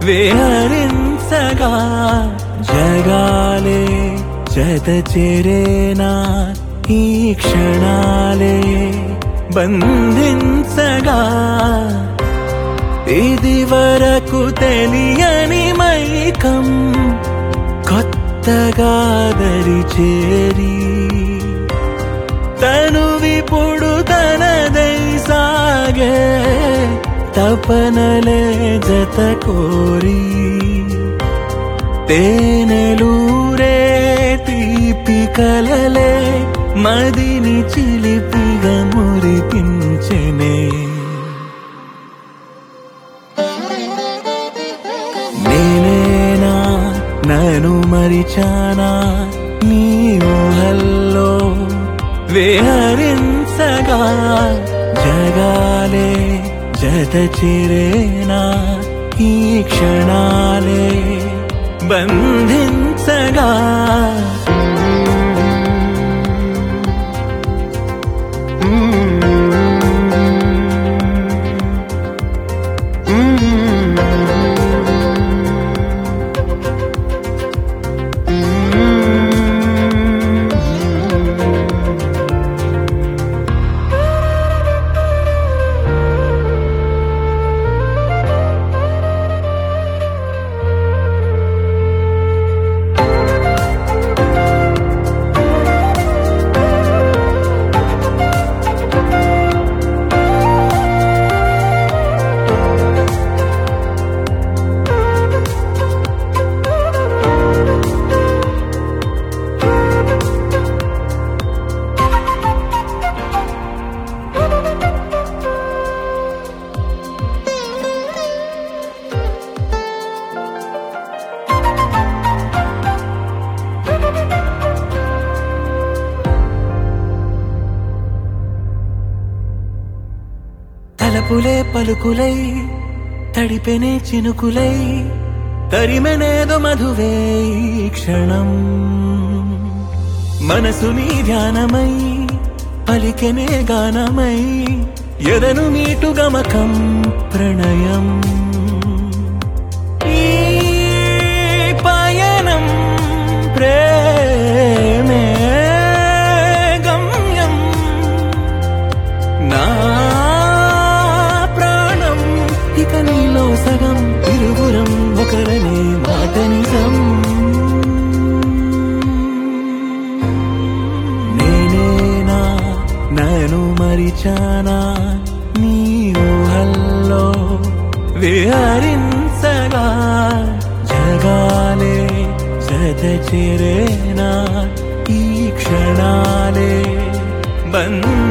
విహరించగా జగాలే జత చేరేనా ఈ క్షణాలే బంధించగా ఇది వరకు తెలియని మైకం కొత్తగా దరి చేరి తను విపుడు తనదై సాగే తపనలే జత కోరి తేనెలూరే తీపి కలలే మదిని చిలిపిగా మురిపించెనే నేనేనా నన్ను మరిచానా నీ ఊహల్లో విహరించగా జగాలే జత చేరేనా ఈ క్షణాలే బంధించగా తలపులే పలుకులై తడిపెనే చినుకులై తరిమెనేదో మధువే ఈ క్షణం మనసు నీ ధ్యానమై పలికెనే గానమై ఎదను మీటు గమకం ప్రణయం ఈ పయనం ప్రేమే గమ్యం నా ప్రాణం ఇక నీలో సగం ఇరువురం ఒకరనే మాట నిజం నేనేనా నన్ను మరిచానా నీ ఊహల్లో విహరించగా జగాలే జత చేరేనా ఈ క్షణాలే బంధ